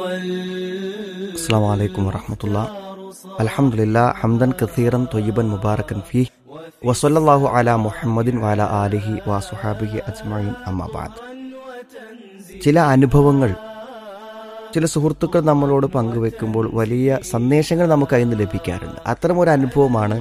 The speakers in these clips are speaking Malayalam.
السلام عليكم ورحمة الله الحمد لله حمدا كثيرا طيبا مباركا فيه وصلى الله على محمد وعلى آله وصحابه أجمعين أما بعد ചില അനുഭവങ്ങൾ ചില സുഹൃത്തുക്കൾ നമ്മളോട് പങ്കുവെക്കുമ്പോൾ വലിയ സന്ദേശങ്ങൾ നമുക്ക് അതിൽ നിന്ന് ലഭിക്കാറുണ്ട് അത്തരമൊരു അനുഭവമാണ്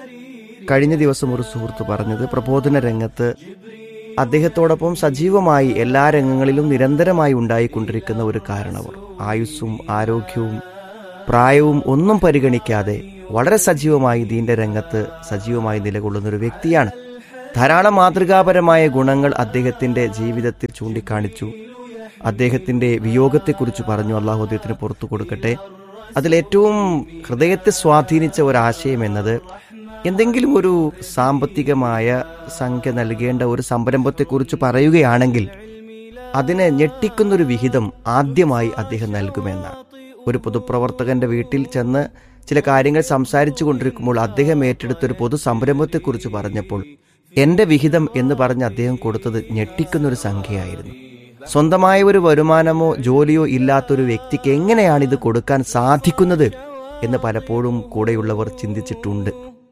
കഴിഞ്ഞ ദിവസം ഒരു സുഹൃത്ത് പറഞ്ഞത് പ്രബോധന രംഗത്ത് അദ്ദേഹത്തോടൊപ്പം സജീവമായി എല്ലാ രംഗങ്ങളിലും നിരന്തരമായി ഉണ്ടായിക്കൊണ്ടിരിക്കുന്ന ഒരു കാരണവർ ആയുസ്സും ആരോഗ്യവും പ്രായവും ഒന്നും പരിഗണിക്കാതെ വളരെ സജീവമായി ദീന്റെ രംഗത്ത് സജീവമായി നിലകൊള്ളുന്ന ഒരു വ്യക്തിയാണ് ധാരാളം മാതൃകാപരമായ ഗുണങ്ങൾ അദ്ദേഹത്തിന്റെ ജീവിതത്തിൽ ചൂണ്ടിക്കാണിച്ചു അദ്ദേഹത്തിന്റെ വിയോഗത്തെക്കുറിച്ച് പറഞ്ഞു അള്ളാഹു അദ്ദേഹത്തിന് പുറത്തു കൊടുക്കട്ടെ അതിലേറ്റവും ഹൃദയത്തെ സ്വാധീനിച്ച ഒരാശയം എന്നത് എന്തെങ്കിലും ഒരു സാമ്പത്തികമായ സംഖ്യ നൽകേണ്ട ഒരു സംരംഭത്തെക്കുറിച്ച് പറയുകയാണെങ്കിൽ അതിനെ ഞെട്ടിക്കുന്നൊരു വിഹിതം ആദ്യമായി അദ്ദേഹം നൽകുമെന്നാണ് ഒരു പൊതുപ്രവർത്തകന്റെ വീട്ടിൽ ചെന്ന് ചില കാര്യങ്ങൾ സംസാരിച്ചു കൊണ്ടിരിക്കുമ്പോൾ അദ്ദേഹം ഏറ്റെടുത്തൊരു പൊതു സംരംഭത്തെക്കുറിച്ച് പറഞ്ഞപ്പോൾ എന്റെ വിഹിതം എന്ന് പറഞ്ഞ് അദ്ദേഹം കൊടുത്തത് ഞെട്ടിക്കുന്നൊരു സംഖ്യയായിരുന്നു സ്വന്തമായ ഒരു വരുമാനമോ ജോലിയോ ഇല്ലാത്തൊരു വ്യക്തിക്ക് എങ്ങനെയാണ് ഇത് കൊടുക്കാൻ സാധിക്കുന്നത് എന്ന് പലപ്പോഴും കൂടെയുള്ളവർ ചിന്തിച്ചിട്ടുണ്ട്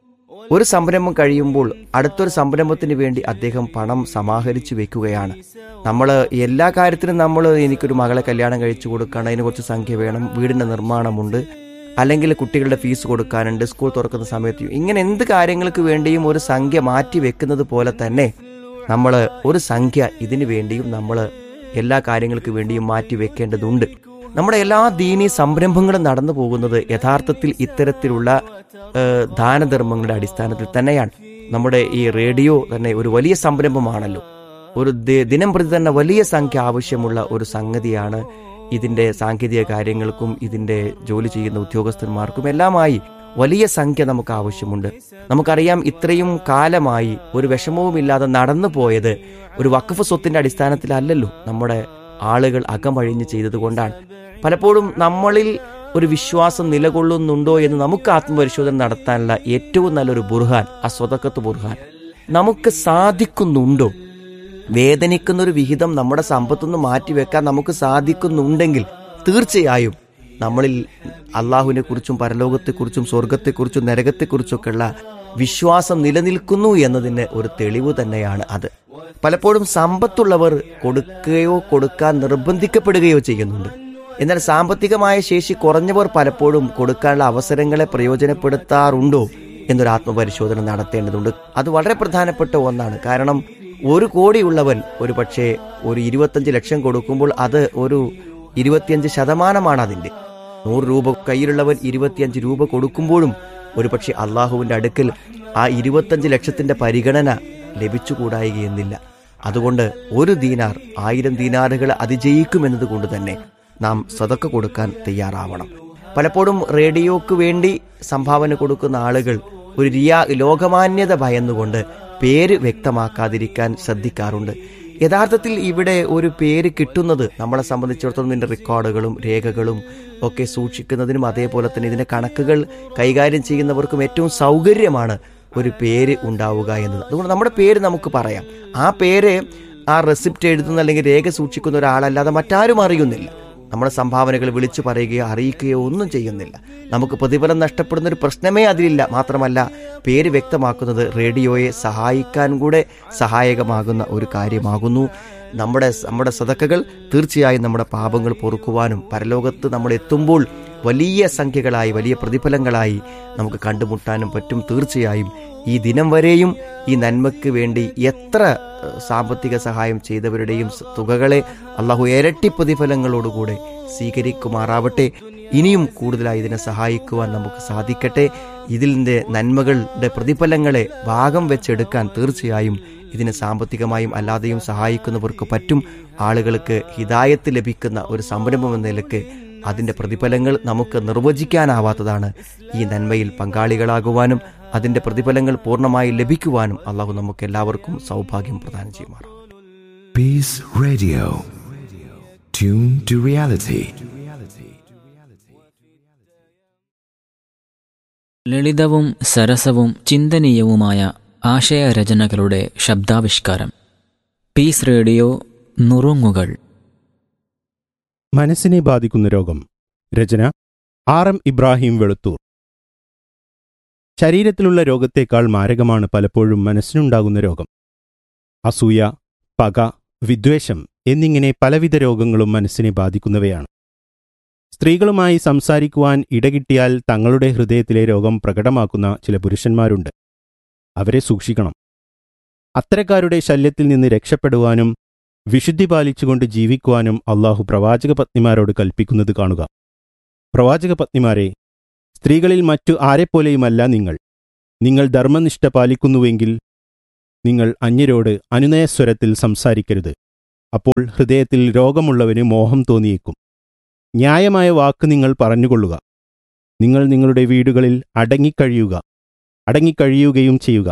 ഒരു സംരംഭം കഴിയുമ്പോൾ അടുത്തൊരു സംരംഭത്തിന് വേണ്ടി അദ്ദേഹം പണം സമാഹരിച്ചു വെക്കുകയാണ് നമ്മൾ എല്ലാ കാര്യത്തിനും നമ്മൾ എനിക്കൊരു മകളെ കല്യാണം കഴിച്ചു കൊടുക്കണം അതിന് കുറച്ച് സംഖ്യ വേണം വീടിന്റെ നിർമ്മാണമുണ്ട് അല്ലെങ്കിൽ കുട്ടികളുടെ ഫീസ് കൊടുക്കാനുണ്ട് സ്കൂൾ തുറക്കുന്ന സമയത്ത് ഇങ്ങനെ എന്ത് കാര്യങ്ങൾക്ക് വേണ്ടിയും ഒരു സംഖ്യ മാറ്റി വെക്കുന്നത് പോലെ തന്നെ നമ്മൾ ഒരു സംഖ്യ ഇതിനു വേണ്ടിയും നമ്മൾ എല്ലാ കാര്യങ്ങൾക്ക് വേണ്ടിയും മാറ്റി വെക്കേണ്ടതുണ്ട് നമ്മുടെ എല്ലാ ദീനീ സംരംഭങ്ങളും നടന്നു പോകുന്നത് യഥാർത്ഥത്തിൽ ഇത്തരത്തിലുള്ള ഏഹ്, ദാനധർമ്മങ്ങളുടെ അടിസ്ഥാനത്തിൽ തന്നെയാണ് നമ്മുടെ ഈ റേഡിയോ തന്നെ ഒരു വലിയ സംരംഭമാണല്ലോ ഒരു ദി- ദിനം പ്രതി തന്നെ വലിയ സംഖ്യ ആവശ്യമുള്ള ഒരു സംഗതിയാണ് ഇതിന്റെ സാങ്കേതിക കാര്യങ്ങൾക്കും ഇതിന്റെ ജോലി ചെയ്യുന്ന ഉദ്യോഗസ്ഥന്മാർക്കും എല്ലാമായി വലിയ സംഖ്യ നമുക്ക് ആവശ്യമുണ്ട് നമുക്കറിയാം ഇത്രയും കാലമായി ഒരു വിഷമവുമില്ലാതെ നടന്നു പോയത് ഒരു വഖഫ് സ്വത്തിന്റെ അടിസ്ഥാനത്തിലല്ലല്ലോ നമ്മുടെ ആളുകൾ അകമഴിഞ്ഞ് ചെയ്തതുകൊണ്ടാണ് പലപ്പോഴും നമ്മളിൽ ഒരു വിശ്വാസം നിലകൊള്ളുന്നുണ്ടോ എന്ന് നമുക്ക് ആത്മപരിശോധന നടത്താനുള്ള ഏറ്റവും നല്ലൊരു ബുർഹാൻ ആ സ്വതക്കത്ത് ബുർഹാൻ നമുക്ക് സാധിക്കുന്നുണ്ടോ വേദനിക്കുന്ന ഒരു വിഹിതം നമ്മുടെ സമ്പത്തുനിന്ന് മാറ്റിവെക്കാൻ നമുക്ക് സാധിക്കുന്നുണ്ടെങ്കിൽ തീർച്ചയായും നമ്മളിൽ അള്ളാഹുവിനെ കുറിച്ചും പരലോകത്തെക്കുറിച്ചും സ്വർഗത്തെക്കുറിച്ചും നരകത്തെക്കുറിച്ചൊക്കെയുള്ള വിശ്വാസം നിലനിൽക്കുന്നു എന്നതിന് ഒരു തെളിവ് തന്നെയാണ് അത് പലപ്പോഴും സമ്പത്തുള്ളവർ കൊടുക്കുകയോ കൊടുക്കാൻ നിർബന്ധിക്കപ്പെടുകയോ ചെയ്യുന്നുണ്ട് എന്നാൽ സാമ്പത്തികമായ ശേഷി കുറഞ്ഞവർ പലപ്പോഴും കൊടുക്കാനുള്ള അവസരങ്ങളെ പ്രയോജനപ്പെടുത്താറുണ്ടോ എന്നൊരു ആത്മപരിശോധന നടത്തേണ്ടതുണ്ട് അത് വളരെ പ്രധാനപ്പെട്ട ഒന്നാണ് കാരണം ഒരു കോടിയുള്ളവൻ ഒരു പക്ഷേ ഒരു ഇരുപത്തഞ്ച് ലക്ഷം കൊടുക്കുമ്പോൾ അത് ഒരു ഇരുപത്തിയഞ്ച് ശതമാനമാണ് അതിന്റെ നൂറ് രൂപ കയ്യിലുള്ളവൻ ഇരുപത്തിയഞ്ച് രൂപ കൊടുക്കുമ്പോഴും ഒരു പക്ഷേ അള്ളാഹുവിന്റെ അടുക്കൽ ആ ഇരുപത്തഞ്ച് ലക്ഷത്തിന്റെ പരിഗണന ലഭിച്ചുകൂടായികയെന്നില്ല അതുകൊണ്ട് ഒരു ദീനാർ ആയിരം ദീനാറുകൾ അതിജയിക്കുമെന്നത് കൊണ്ട് തന്നെ നാം സതക്ക കൊടുക്കാൻ തയ്യാറാവണം പലപ്പോഴും റേഡിയോക്ക് വേണ്ടി സംഭാവന കൊടുക്കുന്ന ആളുകൾ ഒരു റിയാ ലോകമാന്യത ഭയന്നുകൊണ്ട് പേര് വ്യക്തമാക്കാതിരിക്കാൻ ശ്രദ്ധിക്കാറുണ്ട് യഥാർത്ഥത്തിൽ ഇവിടെ ഒരു പേര് കിട്ടുന്നത് നമ്മളെ സംബന്ധിച്ചിടത്തോളം ഇതിന്റെ റെക്കോർഡുകളും രേഖകളും ഒക്കെ സൂക്ഷിക്കുന്നതിനും അതേപോലെ തന്നെ ഇതിന്റെ കണക്കുകൾ കൈകാര്യം ചെയ്യുന്നവർക്കും ഏറ്റവും സൗകര്യമാണ് ഒരു പേര് ഉണ്ടാവുക എന്നത് അതുകൊണ്ട് നമ്മുടെ പേര് നമുക്ക് പറയാം ആ പേര് ആ റെസിപ്റ്റ് എഴുതുന്ന അല്ലെങ്കിൽ രേഖ സൂക്ഷിക്കുന്ന ഒരാളല്ലാതെ മറ്റാരും അറിയുന്നില്ല നമ്മുടെ സംഭാവനകൾ വിളിച്ചു പറയുകയോ അറിയിക്കുകയോ ഒന്നും ചെയ്യുന്നില്ല നമുക്ക് പ്രതിഫലം നഷ്ടപ്പെടുന്ന ഒരു പ്രശ്നമേ അതിലില്ല മാത്രമല്ല പേര് വ്യക്തമാക്കുന്നത് റേഡിയോയെ സഹായിക്കാൻ കൂടെ സഹായകമാകുന്ന ഒരു കാര്യമാകുന്നു നമ്മുടെ നമ്മുടെ സതക്കകൾ തീർച്ചയായും നമ്മുടെ പാപങ്ങൾ പൊറുക്കുവാനും പരലോകത്ത് നമ്മൾ എത്തുമ്പോൾ വലിയ സംഖ്യകളായി വലിയ പ്രതിഫലങ്ങളായി നമുക്ക് കണ്ടുമുട്ടാനും പറ്റും തീർച്ചയായും ഈ ദിനം വരെയും ഈ നന്മയ്ക്ക് വേണ്ടി എത്ര ഏഹ്, സാമ്പത്തിക സഹായം ചെയ്തവരുടെയും സ- തുകകളെ അള്ളാഹു ഇരട്ടി പ്രതിഫലങ്ങളോടുകൂടെ സ്വീകരിക്കുമാറാവട്ടെ ഇനിയും കൂടുതലായി ഇതിനെ സഹായിക്കുവാൻ നമുക്ക് സാധിക്കട്ടെ ഇതിൻ്റെ നന്മകളുടെ പ്രതിഫലങ്ങളെ ഭാഗം വെച്ചെടുക്കാൻ തീർച്ചയായും ഇതിനെ സാമ്പത്തികമായും അല്ലാതെയും സഹായിക്കുന്നവർക്ക് പറ്റും ആളുകൾക്ക് ഹിതായത്ത് ലഭിക്കുന്ന ഒരു സംരംഭം എന്ന നിലക്ക് അതിന്റെ പ്രതിഫലങ്ങൾ നമുക്ക് നിർവചിക്കാനാവാത്തതാണ് ഈ നന്മയിൽ പങ്കാളികളാകുവാനും അതിന്റെ പ്രതിഫലങ്ങൾ പൂർണ്ണമായി ലഭിക്കുവാനും അള്ളാഹു നമുക്ക് എല്ലാവർക്കും സൗഭാഗ്യം പ്രദാനം ചെയ്യുമാറാം Peace Radio. Tune to reality. ലളിതവും സരസവും ചിന്തനീയവുമായ ആശയരചനകളുടെ ശബ്ദാവിഷ്കാരം പീസ് റേഡിയോ നുറുങ്ങുകൾ മനസ്സിനെ ബാധിക്കുന്ന രോഗം രചന ആർ എം ഇബ്രാഹിം വെളുത്തൂർ ശരീരത്തിലുള്ള രോഗത്തേക്കാൾ മാരകമാണ് പലപ്പോഴും മനസ്സിനുണ്ടാകുന്ന രോഗം അസൂയ പക വിദ്വേഷം എന്നിങ്ങനെ പലവിധ രോഗങ്ങളും മനസ്സിനെ ബാധിക്കുന്നവയാണ് സ്ത്രീകളുമായി സംസാരിക്കുവാൻ ഇടകിട്ടിയാൽ തങ്ങളുടെ ഹൃദയത്തിലെ രോഗം പ്രകടമാക്കുന്ന ചില പുരുഷന്മാരുണ്ട് അവരെ സൂക്ഷിക്കണം അത്തരക്കാരുടെ ശല്യത്തിൽ നിന്ന് രക്ഷപ്പെടുവാനും വിശുദ്ധി പാലിച്ചുകൊണ്ട് ജീവിക്കുവാനും അള്ളാഹു പ്രവാചക പത്നിമാരോട് കൽപ്പിക്കുന്നത് കാണുക പ്രവാചക പത്നിമാരെ സ്ത്രീകളിൽ മറ്റു ആരെപ്പോലെയുമല്ല നിങ്ങൾ നിങ്ങൾ ധർമ്മനിഷ്ഠ പാലിക്കുന്നുവെങ്കിൽ നിങ്ങൾ അന്യരോട് അനുനയസ്വരത്തിൽ സംസാരിക്കരുത് അപ്പോൾ ഹൃദയത്തിൽ രോഗമുള്ളവന് മോഹം തോന്നിയേക്കും ന്യായമായ വാക്ക് നിങ്ങൾ പറഞ്ഞുകൊള്ളുക നിങ്ങൾ നിങ്ങളുടെ വീടുകളിൽ അടങ്ങിക്കഴിയുക അടങ്ങിക്കഴിയുകയും ചെയ്യുക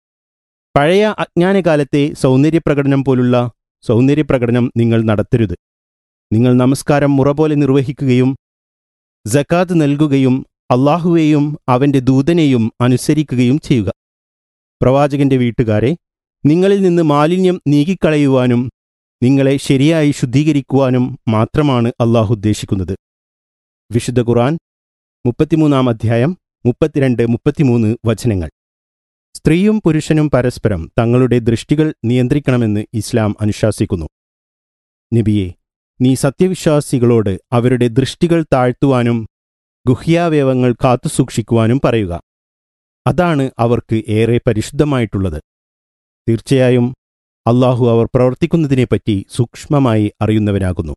പഴയ അജ്ഞാനകാലത്തെ സൗന്ദര്യപ്രകടനം പോലുള്ള സൗന്ദര്യപ്രകടനം നിങ്ങൾ നടത്തരുത് നിങ്ങൾ നമസ്കാരം മുറ പോലെ നിർവഹിക്കുകയും ജക്കാത്ത് നൽകുകയും അള്ളാഹുവേയും അവന്റെ ദൂതനെയും അനുസരിക്കുകയും ചെയ്യുക പ്രവാചകന്റെ വീട്ടുകാരെ നിങ്ങളിൽ നിന്ന് മാലിന്യം നീക്കിക്കളയുവാനും നിങ്ങളെ ശരിയായി ശുദ്ധീകരിക്കുവാനും മാത്രമാണ് അള്ളാഹു ഉദ്ദേശിക്കുന്നത് വിശുദ്ധ ഖുർആൻ മുപ്പത്തിമൂന്നാം അധ്യായം മുപ്പത്തിരണ്ട് മുപ്പത്തിമൂന്ന് വചനങ്ങൾ സ്ത്രീയും പുരുഷനും പരസ്പരം തങ്ങളുടെ ദൃഷ്ടികൾ നിയന്ത്രിക്കണമെന്ന് ഇസ്ലാം അനുശാസിക്കുന്നു നബിയെ നീ സത്യവിശ്വാസികളോട് അവരുടെ ദൃഷ്ടികൾ താഴ്ത്തുവാനും ഗുഹ്യാവയവങ്ങൾ കാത്തുസൂക്ഷിക്കുവാനും പറയുക അതാണ് അവർക്ക് ഏറെ പരിശുദ്ധമായിട്ടുള്ളത് തീർച്ചയായും അള്ളാഹു അവർ പ്രവർത്തിക്കുന്നതിനെപ്പറ്റി സൂക്ഷ്മമായി അറിയുന്നവനാകുന്നു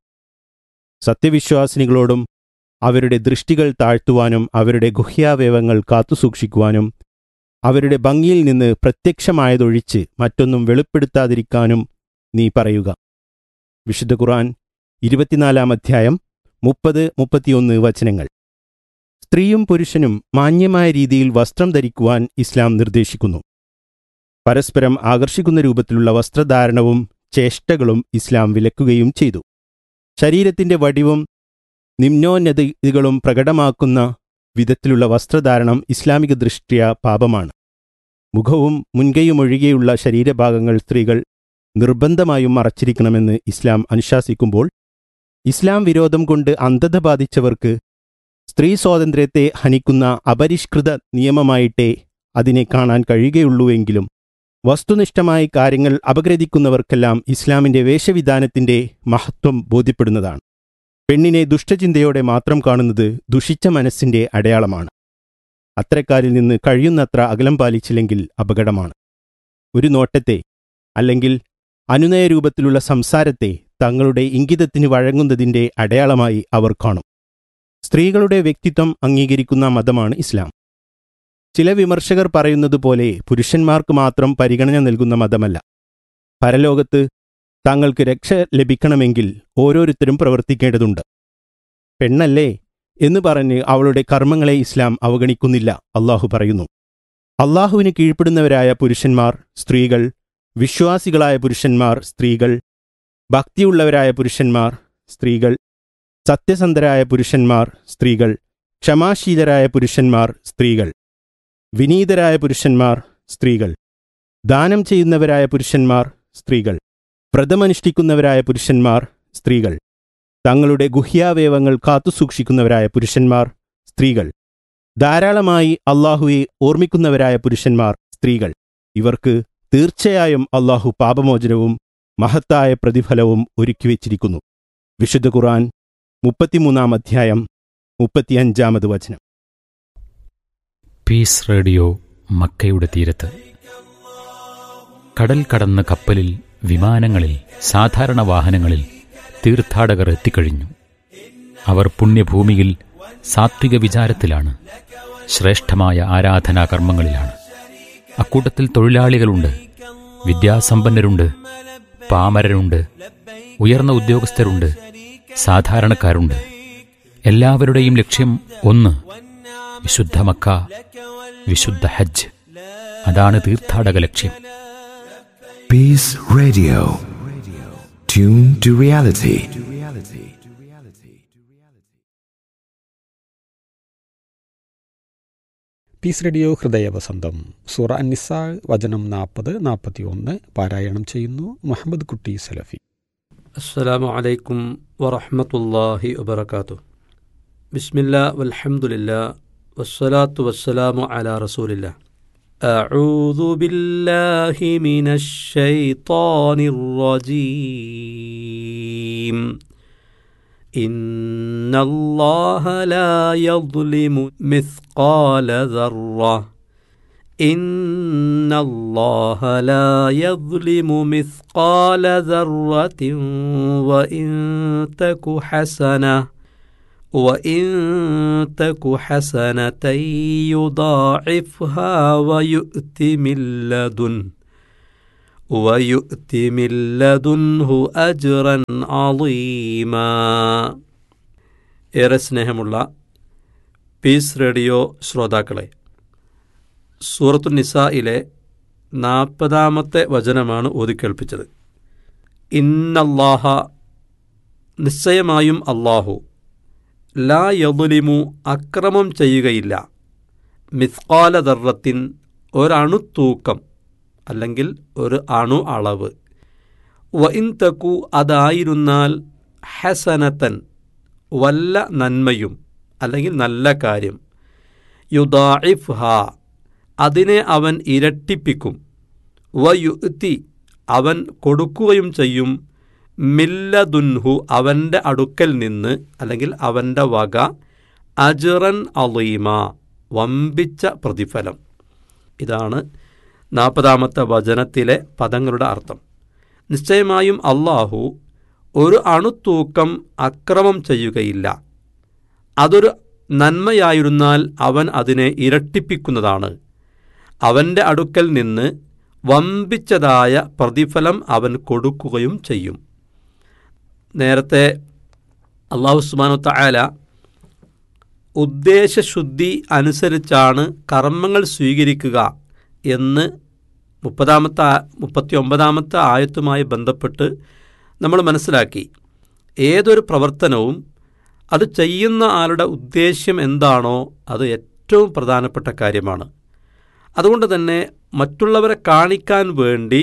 സത്യവിശ്വാസിനികളോടും അവരുടെ ദൃഷ്ടികൾ താഴ്ത്തുവാനും അവരുടെ ഗുഹ്യാവയവങ്ങൾ കാത്തുസൂക്ഷിക്കുവാനും അവരുടെ ഭംഗിയിൽ നിന്ന് പ്രത്യക്ഷമായതൊഴിച്ച് മറ്റൊന്നും വെളിപ്പെടുത്താതിരിക്കാനും നീ പറയുക വിശുദ്ധ ഖുർആൻ ഇരുപത്തിനാലാം അധ്യായം മുപ്പത് മുപ്പത്തിയൊന്ന് വചനങ്ങൾ സ്ത്രീയും പുരുഷനും മാന്യമായ രീതിയിൽ വസ്ത്രം ധരിക്കുവാൻ ഇസ്ലാം നിർദ്ദേശിക്കുന്നു പരസ്പരം ആകർഷിക്കുന്ന രൂപത്തിലുള്ള വസ്ത്രധാരണവും ചേഷ്ടകളും ഇസ്ലാം വിലക്കുകയും ചെയ്തു ശരീരത്തിന്റെ വടിവും നിമ്നോന്നതികളും പ്രകടമാക്കുന്ന വിധത്തിലുള്ള വസ്ത്രധാരണം ഇസ്ലാമിക ദൃഷ്ട്യ പാപമാണ് മുഖവും മുൻകൈയുമൊഴികെയുള്ള ശരീരഭാഗങ്ങൾ സ്ത്രീകൾ നിർബന്ധമായും മറച്ചിരിക്കണമെന്ന് ഇസ്ലാം അനുശാസിക്കുമ്പോൾ ഇസ്ലാം വിരോധം കൊണ്ട് അന്ധത ബാധിച്ചവർക്ക് സ്ത്രീ സ്വാതന്ത്ര്യത്തെ ഹനിക്കുന്ന അപരിഷ്കൃത നിയമമായിട്ടേ അതിനെ കാണാൻ കഴിയുകയുള്ളൂവെങ്കിലും വസ്തുനിഷ്ഠമായി കാര്യങ്ങൾ അപഗ്രഥിക്കുന്നവർക്കെല്ലാം ഇസ്ലാമിന്റെ വേഷവിധാനത്തിന്റെ മഹത്വം ബോധ്യപ്പെടുന്നതാണ് പെണ്ണിനെ ദുഷ്ടചിന്തയോടെ മാത്രം കാണുന്നത് ദുഷിച്ച മനസ്സിന്റെ അടയാളമാണ് അത്തരക്കാരിൽ നിന്ന് കഴിയുന്നത്ര അകലം പാലിച്ചില്ലെങ്കിൽ അപകടമാണ് ഒരു നോട്ടത്തെ അല്ലെങ്കിൽ അനുനയ രൂപത്തിലുള്ള സംസാരത്തെ തങ്ങളുടെ ഇംഗിതത്തിന് വഴങ്ങുന്നതിന്റെ അടയാളമായി അവർ കാണും സ്ത്രീകളുടെ വ്യക്തിത്വം അംഗീകരിക്കുന്ന മതമാണ് ഇസ്ലാം ചില വിമർശകർ പറയുന്നതുപോലെ പുരുഷന്മാർക്ക് മാത്രം പരിഗണന നൽകുന്ന മതമല്ല പരലോകത്ത് താങ്കൾക്ക് രക്ഷ ലഭിക്കണമെങ്കിൽ ഓരോരുത്തരും പ്രവർത്തിക്കേണ്ടതുണ്ട് പെണ്ണല്ലേ എന്ന് പറഞ്ഞ് അവളുടെ കർമ്മങ്ങളെ ഇസ്ലാം അവഗണിക്കുന്നില്ല അള്ളാഹു പറയുന്നു അള്ളാഹുവിന് കീഴ്പ്പെടുന്നവരായ പുരുഷന്മാർ സ്ത്രീകൾ വിശ്വാസികളായ പുരുഷന്മാർ സ്ത്രീകൾ ഭക്തിയുള്ളവരായ പുരുഷന്മാർ സ്ത്രീകൾ സത്യസന്ധരായ പുരുഷന്മാർ സ്ത്രീകൾ ക്ഷമാശീലരായ പുരുഷന്മാർ സ്ത്രീകൾ വിനീതരായ പുരുഷന്മാർ സ്ത്രീകൾ ദാനം ചെയ്യുന്നവരായ പുരുഷന്മാർ സ്ത്രീകൾ വ്രതമനുഷ്ഠിക്കുന്നവരായ പുരുഷന്മാർ സ്ത്രീകൾ തങ്ങളുടെ ഗുഹ്യാവയവങ്ങൾ കാത്തുസൂക്ഷിക്കുന്നവരായ പുരുഷന്മാർ സ്ത്രീകൾ ധാരാളമായി അള്ളാഹുവെ ഓർമ്മിക്കുന്നവരായ പുരുഷന്മാർ സ്ത്രീകൾ ഇവർക്ക് തീർച്ചയായും അള്ളാഹു പാപമോചനവും മഹത്തായ പ്രതിഫലവും ഒരുക്കിവെച്ചിരിക്കുന്നു വിശുദ്ധ ഖുർആൻ മുപ്പത്തിമൂന്നാം അധ്യായം മുപ്പത്തിയഞ്ചാമത് വചനം പീസ് റേഡിയോ മക്കയുടെ തീരത്ത് കടൽ കടന്ന കപ്പലിൽ വിമാനങ്ങളിൽ സാധാരണ വാഹനങ്ങളിൽ തീർത്ഥാടകർ എത്തിക്കഴിഞ്ഞു അവർ പുണ്യഭൂമിയിൽ സാത്വിക വിചാരത്തിലാണ് ശ്രേഷ്ഠമായ ആരാധനാ കർമ്മങ്ങളിലാണ് അക്കൂട്ടത്തിൽ തൊഴിലാളികളുണ്ട് വിദ്യാസമ്പന്നരുണ്ട് പാമരരുണ്ട് ഉയർന്ന ഉദ്യോഗസ്ഥരുണ്ട് സാധാരണക്കാരുണ്ട് എല്ലാവരുടെയും ലക്ഷ്യം ഒന്ന് വിശുദ്ധ മക്ക വിശുദ്ധ ഹജ്ജ് അതാണ് തീർത്ഥാടക ലക്ഷ്യം Peace Radio. Tune to reality. Peace radio ഹൃദയവസന്തം സൂറ അന്നിസ വചനം നാൽപ്പത് നാൽപ്പത്തി ഒന്ന് പാരായണം ചെയ്യുന്നു മുഹമ്മദ് കുട്ടി സലഫി السلام عليكم ورحمة الله وبركاته بسم الله والحمد لله والصلاة والسلام على رسول الله أعوذ بالله من الشيطان الرجيم إن الله لا يظلم مثقال ذرة إن الله لا يظلم مثقال ذرة وإن تك حسنة وإن تك حسنة يضاعفها ويؤت من لدنه ويؤت من لدنه أجرا عظيما ഏറെ സ്നേഹമുള്ള പീസ് റേഡിയോ ശ്രോതാക്കളെ സൂറത്തു നിസായിലെ നാൽപ്പതാമത്തെ വചനമാണ് ഓതിക്കേൾപ്പിച്ചത് ഇന്നല്ലാഹ നിശ്ചയമായും അള്ളാഹു ലാ യദുലിമു അക്രമം ചെയ്യുകയില്ല മിസ്കാല ദർറത്തിൻ ഒരണുത്തൂക്കം അല്ലെങ്കിൽ ഒരു അണു അളവ് വ ഇൻ തക്കു അതായിരുന്നാൽ ഹസനത്തൻ വല്ല നന്മയും അല്ലെങ്കിൽ നല്ല കാര്യം യുദാഇഫ് ഹാ അതിനെ അവൻ ഇരട്ടിപ്പിക്കും വയുത്തി അവൻ കൊടുക്കുകയും ചെയ്യും മില്ലദുൻഹു അവൻ്റെ അടുക്കൽ നിന്ന് അല്ലെങ്കിൽ അവൻ്റെ വക അജറൻ അലീമ വമ്പിച്ച പ്രതിഫലം ഇതാണ് നാൽപ്പതാമത്തെ വചനത്തിലെ പദങ്ങളുടെ അർത്ഥം നിശ്ചയമായും അള്ളാഹു ഒരു അണുത്തൂക്കം അക്രമം ചെയ്യുകയില്ല അതൊരു നന്മയായിരുന്നാൽ അവൻ അതിനെ ഇരട്ടിപ്പിക്കുന്നതാണ് അവൻ്റെ അടുക്കൽ നിന്ന് വമ്പിച്ചതായ പ്രതിഫലം അവൻ കൊടുക്കുകയും ചെയ്യും നേരത്തെ അള്ളാഹു സുബാനു തആല ഉദ്ദേശശുദ്ധി അനുസരിച്ചാണ് കർമ്മങ്ങൾ സ്വീകരിക്കുക എന്ന് മുപ്പതാമത്തെ മുപ്പത്തി ഒമ്പതാമത്തെ ആയത്തുമായി ബന്ധപ്പെട്ട് നമ്മൾ മനസ്സിലാക്കി ഏതൊരു പ്രവർത്തനവും അത് ചെയ്യുന്ന ആളുടെ ഉദ്ദേശ്യം എന്താണോ അത് ഏറ്റവും പ്രധാനപ്പെട്ട കാര്യമാണ് അതുകൊണ്ട് തന്നെ മറ്റുള്ളവരെ കാണിക്കാൻ വേണ്ടി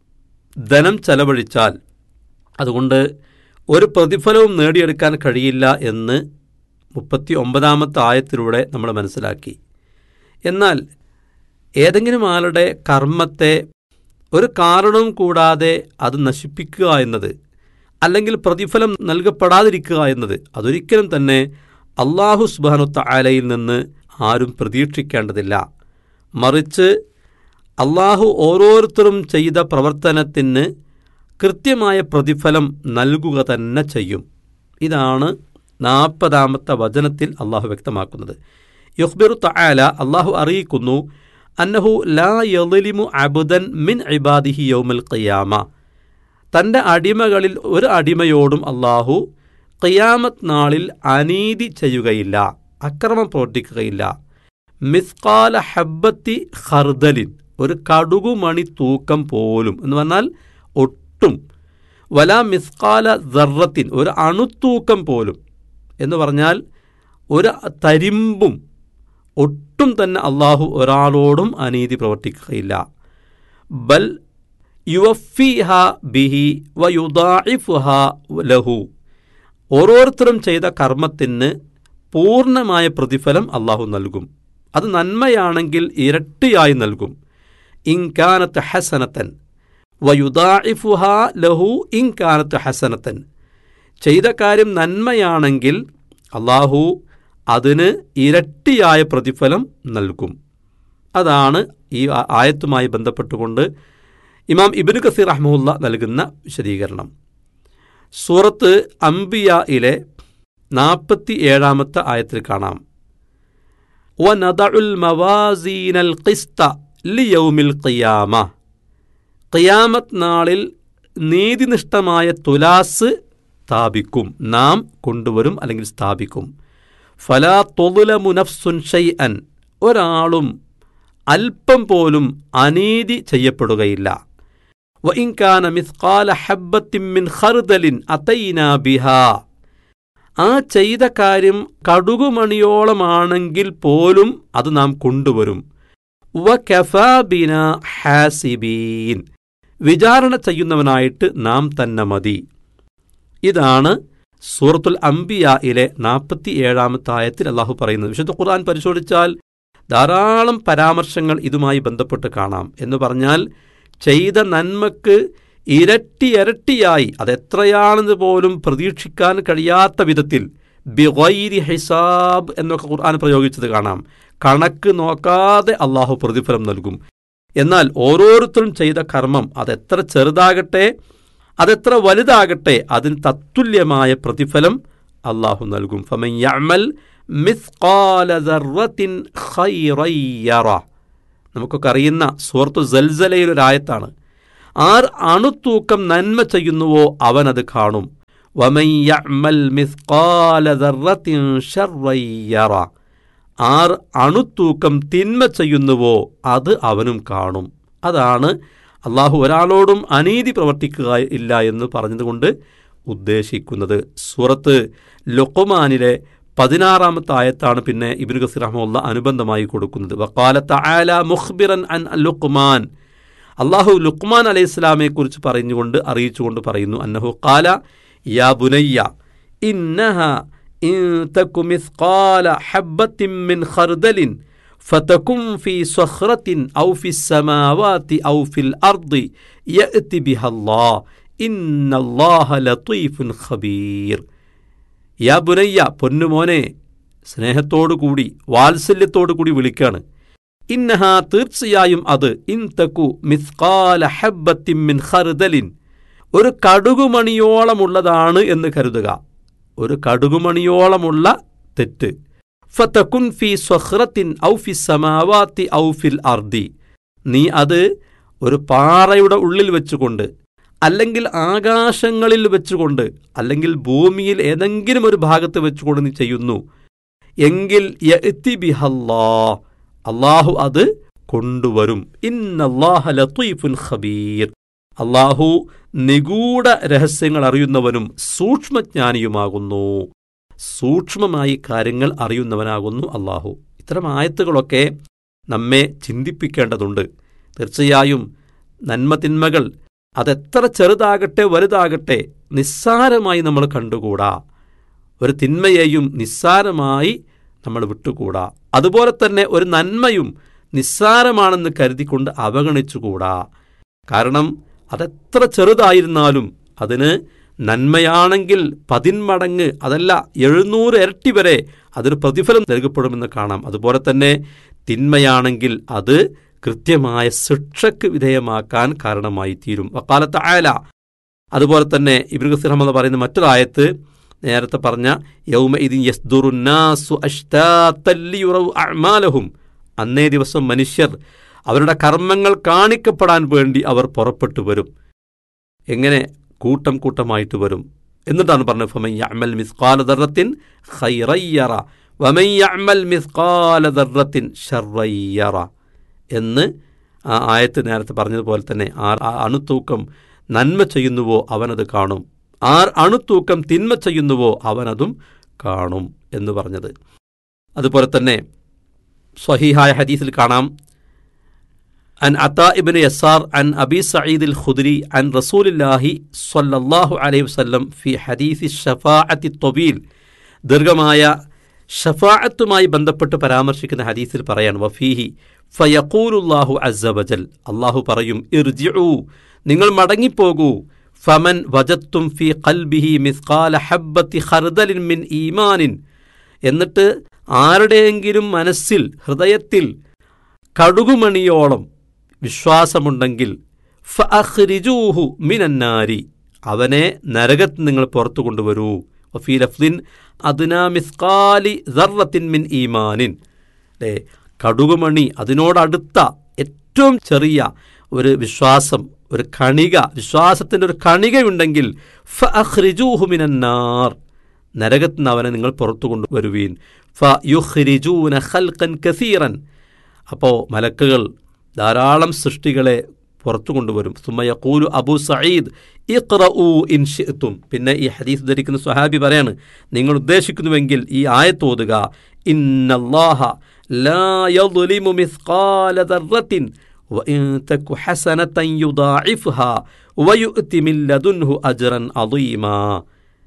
ധനം ചെലവഴിച്ചാൽ അതുകൊണ്ട് ഒരു പ്രതിഫലവും നേടിയെടുക്കാൻ കഴിയില്ല എന്ന് മുപ്പത്തി ഒമ്പതാമത്തെ ആയത്തിലൂടെ നമ്മൾ മനസ്സിലാക്കി എന്നാൽ ഏതെങ്കിലും ആളുടെ കർമ്മത്തെ ഒരു കാരണവും കൂടാതെ അത് നശിപ്പിക്കുക എന്നത് അല്ലെങ്കിൽ പ്രതിഫലം നൽകപ്പെടാതിരിക്കുക എന്നത് അതൊരിക്കലും തന്നെ അള്ളാഹു സുബാനുത്ത ആലയിൽ നിന്ന് ആരും പ്രതീക്ഷിക്കേണ്ടതില്ല മറിച്ച് അള്ളാഹു ഓരോരുത്തരും ചെയ്ത പ്രവർത്തനത്തിന് കൃത്യമായ പ്രതിഫലം നൽകുക തന്നെ ചെയ്യും ഇതാണ് നാൽപ്പതാമത്തെ വചനത്തിൽ അള്ളാഹു വ്യക്തമാക്കുന്നത് യുഹ്ബിറു തആല അള്ളാഹു അറിയിക്കുന്നു അന്നഹു ലാ യളിമു അബുദൻ മിൻ ഇബാദിഹി യൗമൽ ഖിയാമ തൻ്റെ അടിമകളിൽ ഒരു അടിമയോടും അള്ളാഹു ഖിയാമത്ത് നാളിൽ അനീതി ചെയ്യുകയില്ല അക്രമം പ്രവർത്തിക്കുകയില്ല മിസ്കാല ഹബ്ബത്തി ഖർദലിൻ ഒരു കടുകുമണി തൂക്കം പോലും എന്ന് പറഞ്ഞാൽ ഒട്ടും വല മിസ്കാല ദർറത്തിൻ ഒരു അണുത്തൂക്കം പോലും എന്ന് പറഞ്ഞാൽ ഒരു തരിമ്പും ഒട്ടും തന്നെ അള്ളാഹു ഒരാളോടും അനീതി പ്രവർത്തിക്കുകയില്ല ബൽ യുവഫിഹ ബിഹി വയുദാഇഫുഹ ലഹു ഓരോരുത്തരും ചെയ്ത കർമ്മത്തിന് പൂർണ്ണമായ പ്രതിഫലം അള്ളാഹു നൽകും അത് നന്മയാണെങ്കിൽ ഇരട്ടിയായി നൽകും ഇൻകാനത്ത് ഹസനത്തൻ വയുദാഇഫുഹ ലഹു ഇൻകാനത്ത് ഹസനത്തൻ ചെയ്ത കാര്യം നന്മയാണെങ്കിൽ അള്ളാഹു അതിന് ഇരട്ടിയായ പ്രതിഫലം നൽകും അതാണ് ഈ ആയത്തുമായി ബന്ധപ്പെട്ടുകൊണ്ട് ഇമാം ഇബിന് കസീർ അഹ്മുല്ല നൽകുന്ന വിശദീകരണം സൂറത്ത് അംബിയയിലെ നാൽപ്പത്തി ഏഴാമത്തെ ആയത്തിൽ കാണാം വനദഉൽ മവാസീനൽ ഖിസ്ത ലിയൗമിൽ ഖിയാമ ഖിയാമത്ത് നാളിൽ നീതിനിഷ്ഠമായ തുലാസ് സ്ഥാപിക്കും നാം കൊണ്ടുവരും അല്ലെങ്കിൽ സ്ഥാപിക്കും ഫലാ തൊതുലമു നഫ്സുൻ ഷൈഅൻ ഒരാളും അല്പം പോലും അനീതി ചെയ്യപ്പെടുകയില്ല വഇൻകാന മിസ്കാല ഹബ്ബത്തിൻ ഖർദലിൻ അതൈനാ ബിഹാ ആ ചെയ്ത കാര്യം കടുകുമണിയോളമാണെങ്കിൽ പോലും അത് നാം കൊണ്ടുവരും വ കഫാബിന ഹാസിബീൻ വിചാരണ ചെയ്യുന്നവനായിട്ട് നാം തന്നെ മതി ഇതാണ് സൂറത്തുൽ അംബിയയിലെ നാൽപ്പത്തി ഏഴാമത്തെ ആയത്തിൽ അള്ളാഹു പറയുന്നത് വിശുദ്ധ ഖുർആൻ പരിശോധിച്ചാൽ ധാരാളം പരാമർശങ്ങൾ ഇതുമായി ബന്ധപ്പെട്ട് കാണാം എന്ന് പറഞ്ഞാൽ ചെയ്ത നന്മക്ക് ഇരട്ടി ഇരട്ടിയായി അതെത്രയാണെന്ന് പോലും പ്രതീക്ഷിക്കാൻ കഴിയാത്ത വിധത്തിൽ ബിഗൈരി ഹിസാബ് എന്നൊക്കെ ഖുർആൻ പ്രയോഗിച്ചത് കാണാം കണക്ക് നോക്കാതെ അള്ളാഹു പ്രതിഫലം നൽകും എന്നാൽ ഓരോരുത്തരും ചെയ്ത കർമ്മം അതെത്ര ചെറുതാകട്ടെ അതെത്ര വലുതാകട്ടെ അതിന് തത്തുല്യമായ പ്രതിഫലം അള്ളാഹു നൽകും ഫമൻ യഅമൽ മിസ്ഖാല ദർറത്തിൻ ഖൈറൻ യറ നമുക്കൊക്കെ അറിയുന്ന സൂറത്തു സൽസലയിലൊരായത്താണ് ആർ അണുത്തൂക്കം നന്മ ചെയ്യുന്നുവോ അവനത് കാണും വമൻ യഅമൽ മിസ്ഖാല ദർറത്തിൻ ശർറൻ യറ ആർ അണുത്തൂക്കം തിന്മ ചെയ്യുന്നുവോ അത് അവനും കാണും അതാണ് അള്ളാഹു ഒരാളോടും അനീതി പ്രവർത്തിക്കുക ഇല്ല എന്ന് പറഞ്ഞതുകൊണ്ട് ഉദ്ദേശിക്കുന്നത് സൂറത്ത് ലുക്കുമാനിലെ പതിനാറാമത്തെ ആയത്താണ് പിന്നെ ഇബിൻ ഗസീർ റഹ്മുള്ള അനുബന്ധമായി കൊടുക്കുന്നത് വക്കാലത്ത് ആല മുഖ്ബിറൻ അൻ ലുക്മാൻ അള്ളാഹു ലുക്മാൻ അലൈഹി ഇസ്ലാമെ കുറിച്ച് പറഞ്ഞുകൊണ്ട് അറിയിച്ചുകൊണ്ട് പറയുന്നു അന്നഹു കാല യാ ബുനയ്യ ഇന്നഹ ഇൻ തകു മിസ്ഖാല ഹബ്ബത്തിൻ മിൻ ഖർദലിൻ فتكن في صخرة أو في السماوات أو في الأرض يأتي بها الله إن الله لطيف خبير യാ ബുനയ്യ പൊന്നുമോനെ സ്നേഹത്തോടുകൂടി വാത്സല്യത്തോടുകൂടി വിളിക്കാണ് ഇന്നഹ തീർച്ചയായും അത് ഇൻ തക്കു മിസ്കാല ഹബ്ബത്തിൻ മിൻ ഖർദലിൻ ഒരു കടുകുമണിയോളമുള്ളതാണ് എന്ന് കരുതുക ഒരു കടുകുമണിയോളമുള്ള തെറ്റ് ഫതകുൻ ഫി സ്വഹ്റത്തിൻ ഔ ഫി സമാവാത്തി ഔ ഫിൽ അർദി നീ അത് ഒരു പാറയുടെ ഉള്ളിൽ വെച്ചുകൊണ്ട് അല്ലെങ്കിൽ ആകാശങ്ങളിൽ വെച്ചുകൊണ്ട് അല്ലെങ്കിൽ ഭൂമിയിൽ ഏതെങ്കിലും ഒരു ഭാഗത്ത് വെച്ചുകൊണ്ട് നീ ചെയ്യുന്നു എങ്കിൽ യഅ്തി ബിഹല്ലാ അള്ളാഹു അത് കൊണ്ടുവരും ഇന്നല്ലാഹ ലത്തീഫുൻ ഖബീർ അള്ളാഹു നിഗൂഢ രഹസ്യങ്ങൾ അറിയുന്നവനും സൂക്ഷ്മജ്ഞാനിയുമാകുന്നു സൂക്ഷ്മമായി കാര്യങ്ങൾ അറിയുന്നവനാകുന്നു അള്ളാഹു ഇത്തരം ആയത്തുകളൊക്കെ നമ്മെ ചിന്തിപ്പിക്കേണ്ടതുണ്ട് തീർച്ചയായും നന്മതിന്മകൾ അതെത്ര ചെറുതാകട്ടെ വലുതാകട്ടെ നിസ്സാരമായി നമ്മൾ കണ്ടുകൂടാ ഒരു തിന്മയെയും നിസ്സാരമായി നമ്മൾ വിട്ടുകൂടാ അതുപോലെ തന്നെ ഒരു നന്മയും നിസ്സാരമാണെന്ന് കരുതിക്കൊണ്ട് അവഗണിച്ചുകൂടാ കാരണം അതെത്ര ചെറുതായിരുന്നാലും അതിന് നന്മയാണെങ്കിൽ പതിന്മടങ്ങ് അതല്ല എഴുന്നൂറ് ഇരട്ടി വരെ അതിന് പ്രതിഫലം നൽകപ്പെടുമെന്ന് കാണാം അതുപോലെ തന്നെ തിന്മയാണെങ്കിൽ അത് കൃത്യമായ ശിക്ഷയ്ക്ക് വിധേയമാക്കാൻ കാരണമായി തീരും വക്കാലത്ത് ആയല അതുപോലെ തന്നെ ഇബ്രു ഗസീർ അഹമ്മദ് പറയുന്ന മറ്റൊരായത്ത് നേരത്തെ പറഞ്ഞ യൗമ ഇതിൻ യസ്ദുറുന്നാസു അഷ്താത്തല്ലിയുറവ് അഅ്മാലഹും അന്നേ ദിവസം മനുഷ്യർ അവരുടെ കർമ്മങ്ങൾ കാണിക്കപ്പെടാൻ വേണ്ടി അവർ പുറപ്പെട്ടു വരും എങ്ങനെ കൂട്ടം കൂട്ടമായിട്ട് വരും എന്നിട്ടാണ് പറഞ്ഞത് ഫമൻ യഅമൽ മിസ്ഖാല ദർറത്തിൻ ഖൈറയ്യറ വമൻ യഅമൽ മിസ്ഖാല ദർറത്തിൻ ഷർറയ്യറ എന്ന് ആ ആയത്ത് നേരത്തെ പറഞ്ഞതുപോലെ തന്നെ ആർ ആ അണുത്തൂക്കം നന്മ ചെയ്യുന്നുവോ അവനത് കാണും ആർ അണുത്തൂക്കം തിന്മ ചെയ്യുന്നുവോ അവനതും കാണും എന്ന് പറഞ്ഞത് അതുപോലെ തന്നെ സ്വഹീഹായ ഹദീസിൽ കാണാം عن عطاء بن يسار عن أبي سعيد الخدري عن رسول الله صلى الله عليه وسلم في حديث الشفاعة الطويل ദീർഘമായ ഷഫാഅത്തുമായി ബന്ധപ്പെട്ട് പരാമർശിക്കുന്ന ഹദീസിൽ പറയാൻ വഫീഹി ഫയഖൂലുല്ലാഹു അസ്സവജൽ അള്ളാഹു പറയും ഇർജിഉ നിങ്ങൾ മടങ്ങിപ്പോകൂ ഫമൻ വജത്തും ഫി ഖൽബിഹി മിസ്കാല ഹബ്ബത്തി ഖർദലിൻ മിൻ ഈമാനിൻ എന്നിട്ട് ആരുടെയെങ്കിലും മനസ്സിൽ ഹൃദയത്തിൽ കടുകുമണിയോളം വിശ്വാസമുണ്ടെങ്കിൽ ഫഅഖ്രിജൂഹു മിനന്നാരി അവനെ നരകത്ത് നിങ്ങൾ പുറത്തു കൊണ്ടുവരൂ വഫീ ലഫ്ദിൻ അദ്നാ മിസ്കാലി ദർറത്തിൻ മിൻ ഈമാനിൻ അല്ലേ കടുകുമണി അതിനോടടുത്ത ഏറ്റവും ചെറിയ ഒരു വിശ്വാസം ഒരു കണിക വിശ്വാസത്തിൻ്റെ ഒരു കണികയുണ്ടെങ്കിൽ ഫഅഖ്രിജൂഹു മിനന്നാർ നരകത്ത് നിന്ന് അവനെ നിങ്ങൾ പുറത്തു കൊണ്ടുവരുവീൻ ഫ യുഖ്രിജൂന ഖൽഖൻ കസീറൻ അപ്പോൾ മലക്കുകൾ ധാരാളം സൃഷ്ടികളെ പുറത്തു കൊണ്ടുവരും സുമയക്കൂലു അബു സയ്യിദ് ഇഖ്റഊ ഇൻ ഷിഅ്തും പിന്നെ ഈ ഹദീസ് ധരിക്കുന്ന സ്വഹാബി പറയാണ് നിങ്ങൾ ഉദ്ദേശിക്കുന്നുവെങ്കിൽ ഈ ആയത്തോതുക ഇന്നല്ലാഹ ലാ യദ്ലിമു മിസ്ഖാല ദർറത്തിൻ وإن تك حسنة يضاعفها ويؤت من لدنه أجرا عظيما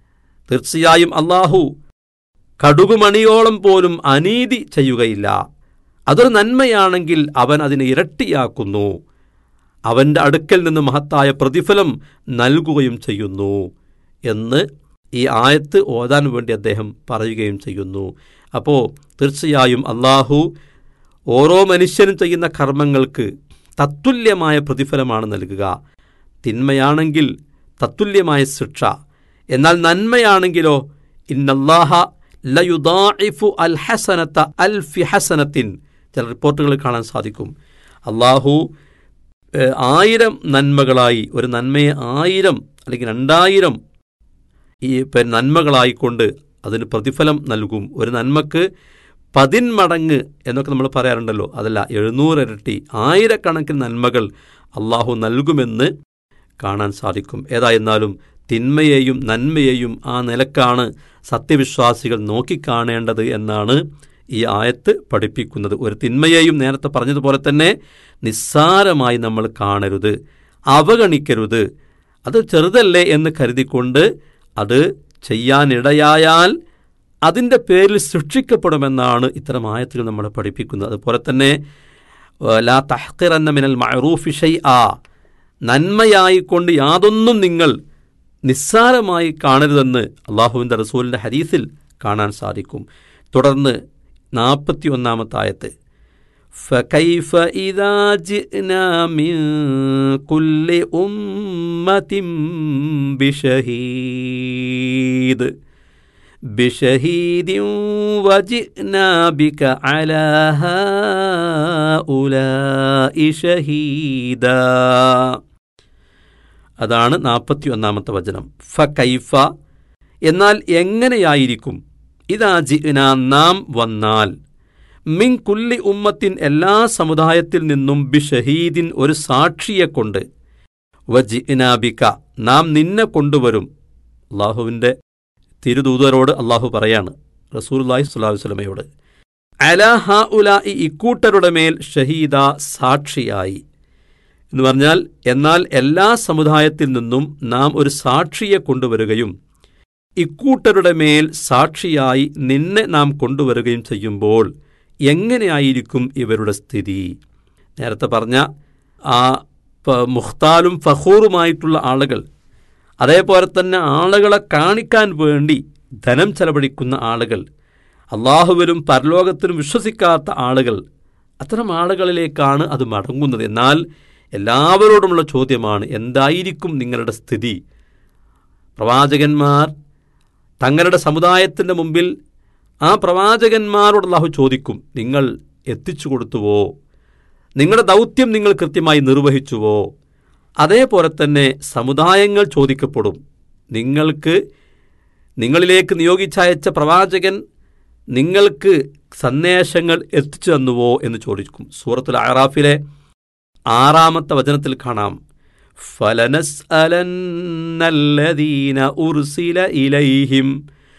തീർച്ചയായും അള്ളാഹു കടുകുമണിയോളം പോലും അനീതി ചെയ്യുകയില്ല അതൊരു നന്മയാണെങ്കിൽ അവൻ അതിനെ ഇരട്ടിയാക്കുന്നു അവൻ്റെ അടുക്കൽ നിന്ന് മഹത്തായ പ്രതിഫലം നൽകുകയും ചെയ്യുന്നു എന്ന് ഈ ആയത്ത് ഓതാൻ വേണ്ടി അദ്ദേഹം പറയുകയും ചെയ്യുന്നു അപ്പോൾ തീർച്ചയായും അള്ളാഹു ഓരോ മനുഷ്യനും ചെയ്യുന്ന കർമ്മങ്ങൾക്ക് തത്തുല്യമായ പ്രതിഫലമാണ് നൽകുക തിന്മയാണെങ്കിൽ തത്തുല്യമായ ശിക്ഷ എന്നാൽ നന്മയാണെങ്കിലോ ഇന്നല്ലാഹ ലയുദാഇഫു അൽ ഹസനത്ത അൽ ഫി ഹസനത്തിൻ ചില റിപ്പോർട്ടുകളിൽ കാണാൻ സാധിക്കും അള്ളാഹു ഏഹ്, ആയിരം നന്മകളായി ഒരു നന്മയെ ആയിരം അല്ലെങ്കിൽ രണ്ടായിരം ഈ പിന്നെ നന്മകളായിക്കൊണ്ട് അതിന് പ്രതിഫലം നൽകും ഒരു നന്മക്ക് പതിന്മടങ്ങ് എന്നൊക്കെ നമ്മൾ പറയാറുണ്ടല്ലോ അതല്ല എഴുന്നൂറിരട്ടി ആയിരക്കണക്കിന് നന്മകൾ അള്ളാഹു നൽകുമെന്ന് കാണാൻ സാധിക്കും ഏതായിരുന്നാലും തിന്മയെയും നന്മയെയും ആ നിലക്കാണ് സത്യവിശ്വാസികൾ നോക്കിക്കാണേണ്ടത് എന്നാണ് ഈ ആയത്ത് പഠിപ്പിക്കുന്നത് ഒരു തിന്മയെയും നേരത്തെ പറഞ്ഞതുപോലെ തന്നെ നിസ്സാരമായി നമ്മൾ കാണരുത് അവഗണിക്കരുത് അത് ചെറുതല്ലേ എന്ന് കരുതിക്കൊണ്ട് അത് ചെയ്യാനിടയായാൽ അതിൻ്റെ പേരിൽ ശിക്ഷിക്കപ്പെടുമെന്നാണ് ഇത്തരം ആയത്തുകൾ നമ്മളെ പഠിപ്പിക്കുന്നത് അതുപോലെ തന്നെ ഏഹ്, ലാ തഹ്ഖിറന്ന മിനൽ മഅറൂഫി ഷൈആ നന്മയായിക്കൊണ്ട് യാതൊന്നും നിങ്ങൾ നിസ്സാരമായി കാണരുതെന്ന് അള്ളാഹുവിൻ്റെ റസൂലിൻ്റെ ഹദീസിൽ കാണാൻ സാധിക്കും തുടർന്ന് നാൽപ്പത്തി ഒന്നാമത്തെ ആയത്ത് فكيف إذا جئنا من كل أمة بشهيد بشهيد وجئنا بك على هؤلاء شهيدا അതാണ് നാൽപ്പത്തി ഒന്നാമത്തെ വചനം ഫ കൈഫ എന്നാൽ എങ്ങനെയായിരിക്കും ഇതാ ജിന നാം വന്നാൽ മിൻ കുല്ലി ഉമ്മത്തിൻ എല്ലാ സമുദായത്തിൽ നിന്നും ബിഷഹീദിൻ ഒരു സാക്ഷിയെ കൊണ്ട് വജിനാബിക നാം നിന്നെ കൊണ്ടുവരും അള്ളാഹുവിൻ്റെ തിരുദൂതരോട് അള്ളാഹു പറയാണ് റസൂലുള്ളാഹി സ്വല്ലല്ലാഹു അലൈഹി വസല്ലമയോട് അല ഹ ഉല ഈ ഇക്കൂട്ടരുടെ മേൽ ഷഹീദ സാക്ഷിയായി എന്ന് പറഞ്ഞാൽ എന്നാൽ എല്ലാ സമുദായത്തിൽ നിന്നും നാം ഒരു സാക്ഷിയെ കൊണ്ടുവരികയും ഇക്കൂട്ടരുടെ മേൽ സാക്ഷിയായി നിന്നെ നാം കൊണ്ടുവരികയും ചെയ്യുമ്പോൾ എങ്ങനെയായിരിക്കും ഇവരുടെ സ്ഥിതി നേരത്തെ പറഞ്ഞ ആ പ- മുഖ്താലും ഫഹൂറുമായിട്ടുള്ള ആളുകൾ അതേപോലെ തന്നെ ആളുകളെ കാണിക്കാൻ വേണ്ടി ധനം ചെലവഴിക്കുന്ന ആളുകൾ അള്ളാഹുവിലും പരലോകത്തിലും വിശ്വസിക്കാത്ത ആളുകൾ അത്തരം ആളുകളിലേക്കാണ് അത് മടങ്ങുന്നത് എന്നാൽ എല്ലാവരോടുമുള്ള ചോദ്യമാണ് എന്തായിരിക്കും നിങ്ങളുടെ സ്ഥിതി പ്രവാചകന്മാർ തങ്ങളുടെ സമുദായത്തിൻ്റെ മുമ്പിൽ ആ പ്രവാചകന്മാരോട് അള്ളാഹു ചോദിക്കും നിങ്ങൾ എത്തിച്ചു കൊടുത്തുവോ നിങ്ങളുടെ ദൗത്യം നിങ്ങൾ കൃത്യമായി നിർവഹിച്ചുവോ അതേപോലെ തന്നെ സമുദായങ്ങൾ ചോദിക്കപ്പെടും നിങ്ങൾക്ക് നിങ്ങളിലേക്ക് നിയോഗിച്ചയച്ച പ്രവാചകൻ നിങ്ങൾക്ക് സന്ദേശങ്ങൾ എത്തിച്ചു തന്നുവോ എന്ന് ചോദിക്കും സൂറത്തുൽ അറാഫിലെ ആറാമത്തെ വചനത്തിൽ കാണാം ഫലനസ്അലന്നല്ലദീന ഉർസില ഇലൈഹിം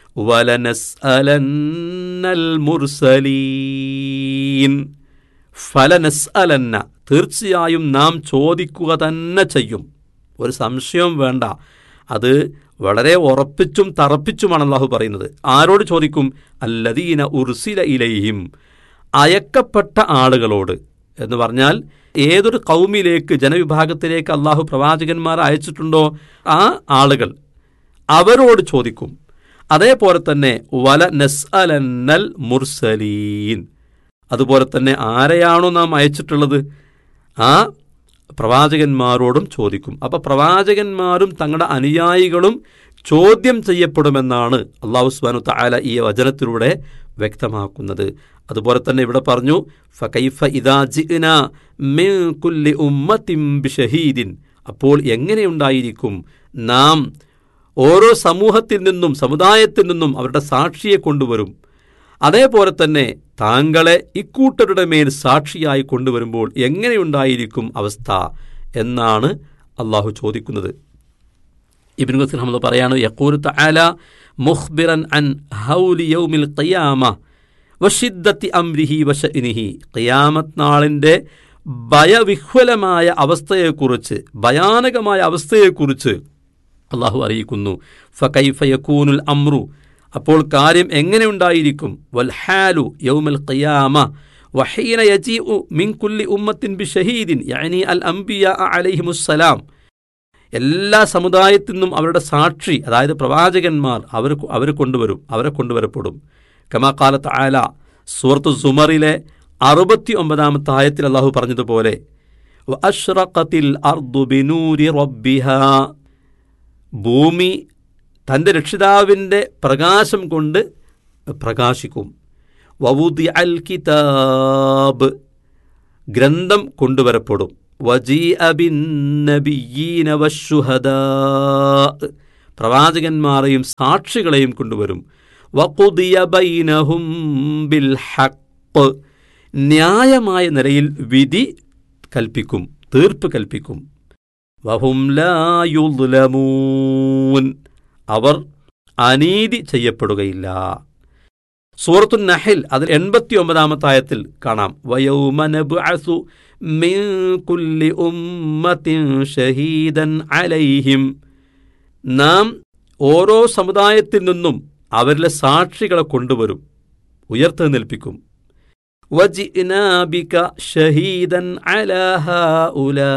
വലനസ്അലന്നൽ മുർസലീൻ ഫലനസ്അലന്ന തീർച്ചയായും നാം ചോദിക്കുക തന്നെ ചെയ്യും ഒരു സംശയവും വേണ്ട അത് വളരെ ഉറപ്പിച്ചും തറപ്പിച്ചുമാണ് അള്ളാഹു പറയുന്നത് ആരോട് ചോദിക്കും അല്ലദീന ഉർസില ഇലൈഹിം അയക്കപ്പെട്ട ആളുകളോട് എന്ന് പറഞ്ഞാൽ ഏതൊരു കൗമിലേക്ക് ജനവിഭാഗത്തിലേക്ക് അള്ളാഹു പ്രവാചകന്മാർ അയച്ചിട്ടുണ്ടോ ആ ആളുകൾ അവരോട് ചോദിക്കും അതേപോലെ തന്നെ വല നസ് അലന്നൽ മുർസലീൻ അതുപോലെ തന്നെ ആരെയാണോ നാം അയച്ചിട്ടുള്ളത് ആ പ്രവാചകന്മാരോടും ചോദിക്കും അപ്പോൾ പ്രവാചകന്മാരും തങ്ങളുടെ അനുയായികളും ചോദ്യം ചെയ്യപ്പെടുമെന്നാണ് അള്ളാഹു സുബാനു താല ഈ വചനത്തിലൂടെ വ്യക്തമാക്കുന്നത് അതുപോലെ തന്നെ ഇവിടെ പറഞ്ഞു ഫകൈഫ ഇദാ ജിഅ്ന മിൻ കുല്ലി ഉമ്മത്തിൻ ബിഷഹീദിൻ അപ്പോൾ എങ്ങനെയുണ്ടായിരിക്കും നാം ഓരോ സമൂഹത്തിൽ നിന്നും സമുദായത്തിൽ നിന്നും അവരുടെ സാക്ഷിയെ കൊണ്ടുവരും അതേപോലെ തന്നെ താങ്കളെ ഇക്കൂട്ടരുടെ മേൽ സാക്ഷിയായി കൊണ്ടുവരുമ്പോൾ എങ്ങനെയുണ്ടായിരിക്കും അവസ്ഥ എന്നാണ് അള്ളാഹു ചോദിക്കുന്നത് ഇബിൻ ഗസീർ അഹമ്മദ് പറയാണ് യക്കൂർ തആല മുഖ്ബിറൻ അൻ ഹൗലി യൗമിൽ ഖിയാമ വഷിദ്ദത്തി അംരിഹി വശഇനിഹി ഖിയാമത്ത് നാളിൻ്റെ ഭയവിഹ്വലമായ അവസ്ഥയെക്കുറിച്ച് ഭയാനകമായ അവസ്ഥയെക്കുറിച്ച് അള്ളാഹു അറിയിക്കുന്നു ഫകൈഫയക്കൂനുൽ അമ്രു അപ്പോൾ കാര്യം എങ്ങനെ ഉണ്ടായിരിക്കും വൽഹാലു യൗമൽ ഖിയാമ വഹീന യജീഉ മിൻ കുല്ലി ഉമ്മത്തിൻ ബി ഷഹീദിൻ യഅനി അൽ അംബിയ അലൈഹിമുസ്സലാം എല്ലാ സമുദായത്തിൽ നിന്നും അവരുടെ സാക്ഷി അതായത് പ്രവാചകന്മാർ അവർ അവർ കൊണ്ടുവരും അവരെ കൊണ്ടുവരപ്പെടും കമാക്കാലത്ത് ആല സൂറത്ത് സുമറിലെ അറുപത്തി ഒമ്പതാമത്തെ ആയത്തിൽ അള്ളാഹു പറഞ്ഞതുപോലെ വഅശ്റഖത്തിൽ അർദു ബിനൂരി റബ്ബിഹാ ഭൂമി തൻ്റെ രക്ഷിതാവിൻ്റെ പ്രകാശം കൊണ്ട് പ്രകാശിക്കും വവുദി അൽ കിതാബ് ഗ്രന്ഥം കൊണ്ടുവരപ്പെടും വജീ അബിന്നബിയീന വശുഹദാ പ്രവാചകന്മാരെയും സാക്ഷികളെയും കൊണ്ടുവരും വഖുദിയ ബൈനഹും ബിൽ ഹഖ് ന്യായമായ നിലയിൽ വിധി കൽപ്പിക്കും തീർപ്പ് കൽപ്പിക്കും വഹും ലാ യുദ്ലമൂൻ അവർ അനീതി ചെയ്യപ്പെടുകയില്ല സൂറത്തു നഹിൽ അതിൽ എൺപത്തി ഒമ്പതാമത്തെ ആയത്തിൽ കാണാം വയൗമ നബ്അസു മിൻ കുല്ലി ഉമ്മത്തിൻ ഷഹീദൻ അലൈഹിം നാം ഓരോ സമുദായത്തിൽ നിന്നും അവരിലെ സാക്ഷികളെ കൊണ്ടുവരും ഉയർത്തി നിൽപ്പിക്കും വജിഅ്നാ ബിക ഷഹീദൻ അലാ ഹഉലാ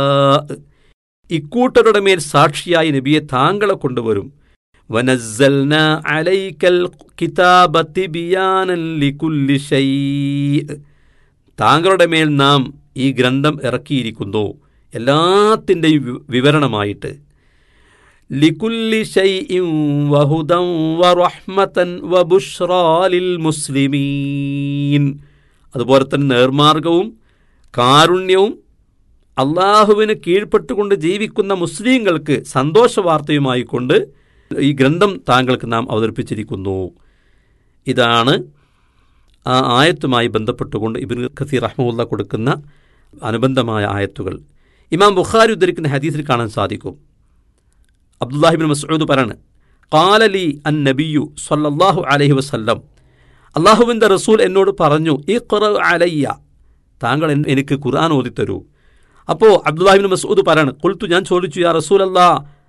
ഇക്കൂട്ടരുടെ മേൽ സാക്ഷിയായി നബിയെ താങ്കളെ കൊണ്ടുവരും വനസ്സൽന അലൈക്കൽ കിതാബ തിബിയാനൻ ലികുല്ലി ഷൈഅ് താങ്കളുടെ മേൽ നാം ഈ ഗ്രന്ഥം ഇറക്കിയിരിക്കുന്നു എല്ലാത്തിൻ്റെയും വി- വിവരണമായിട്ട് ലികുല്ലി ഷൈഇൻ വഹുദൻ വറഹ്മതൻ വബുഷ്റാ ലിൽ മുസ്ലിമീൻ അതുപോലെ തന്നെ നേർമാർഗവും കാരുണ്യവും അള്ളാഹുവിന് കീഴ്പ്പെട്ടുകൊണ്ട് ജീവിക്കുന്ന മുസ്ലിങ്ങൾക്ക് സന്തോഷ വാർത്തയുമായി കൊണ്ട് ഈ ഗ്രന്ഥം താങ്കൾക്ക് നാം അവതരിപ്പിച്ചിരിക്കുന്നു ഇതാണ് ആ ആയത്തുമായി ബന്ധപ്പെട്ടുകൊണ്ട് ഇബിൻ ഖസീർ റഹ്മുല്ല കൊടുക്കുന്ന അനുബന്ധമായ ആയത്തുകൾ ഇമാം ബുഖാരി ഉദ്ധരിക്കുന്ന ഹദീസിൽ കാണാൻ സാധിക്കും അബ്ദുല്ലാഹിബിൻ മസ്ഊദ് പറയാണ് കാലലി അൻ നബിയു സല്ലല്ലാഹു അലൈഹി വസല്ലം അള്ളാഹുവിൻ്റെ റസൂൽ എന്നോട് പറഞ്ഞു ഈ ഖുറ അലയ്യ താങ്കൾ എൻ- എനിക്ക് ഖുർആൻ ഓതിത്തരൂ അപ്പോൾ അബ്ദുല്ലാഹിബിൻ മസ്ഊദ് പറയാണ് കുൽത്തു ഞാൻ ചോദിച്ചു യാ റസൂൽ അല്ലാ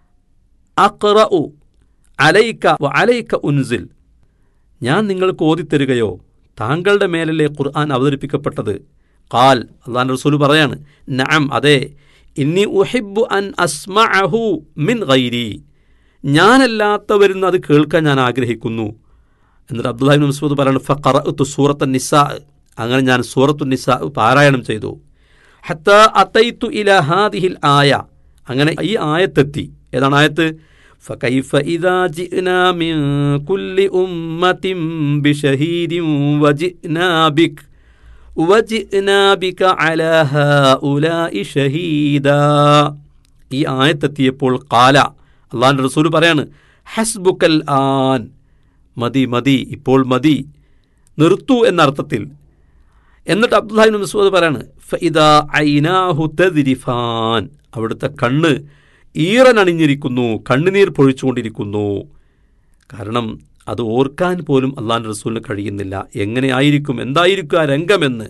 അഖ്റഉ അലൈക വ അലൈക ഉൻസിൽ ഞാൻ നിങ്ങൾക്ക് ഓതിത്തരുകയോ താങ്കളുടെ മേലല്ലേ ഖുർആൻ അവതരിപ്പിക്കപ്പെട്ടത് ഖാൽ അള്ളാൻ റസൂൽ പറയാണ് നഅം അതെ ഇന്നി ഉഹിബ്ബു അൻ അസ്മഅഹു മിൻ ഗൈരി ഞാനല്ലാത്തവരിൽ നിന്ന് അത് കേൾക്കാൻ ഞാൻ ആഗ്രഹിക്കുന്നു എന്നിട്ട് അബ്ദുല്ലാഹിബിൻ മസ്ഊദ് പറയാണ് ഫഖറഅത്തു സൂറത്ത് നിസാ അങ്ങനെ ഞാൻ സൂറത്തു നിസാ പാരായണം ചെയ്തു ഹത്ത അത്തൈത്തു ഇല ഹാദിഹിൽ ആയ അങ്ങനെ ഈ ആയത്തെത്തി ഏതാണ് ആയത്ത് فكيف إذا جئنا من كل أمة بشهيد وجئنا بك وجئنا بك على هؤلاء شهيدا ഈ ആയത്തെത്തിയപ്പോൾ കാല അള്ളാഹിൻ്റെ റസൂൽ പറയാണ് ഹസ്ബുക്കൽ ആൻ മതി മതി ഇപ്പോൾ മതി നിർത്തു എന്നർത്ഥത്തിൽ എന്നിട്ട് അബ്ദുല്ലാഹിബിൻ മസൂദ് പറയാണ് ഫഇദ ഐനാഹു തദ്രിഫാൻ അവിടുത്തെ കണ്ണ് ഈറനണിഞ്ഞിരിക്കുന്നു കണ്ണുനീർ പൊഴിച്ചുകൊണ്ടിരിക്കുന്നു കാരണം അത് ഓർക്കാൻ പോലും അള്ളാഹിൻ്റെ റസൂലിന് കഴിയുന്നില്ല എങ്ങനെയായിരിക്കും എന്തായിരിക്കും ആ രംഗമെന്ന്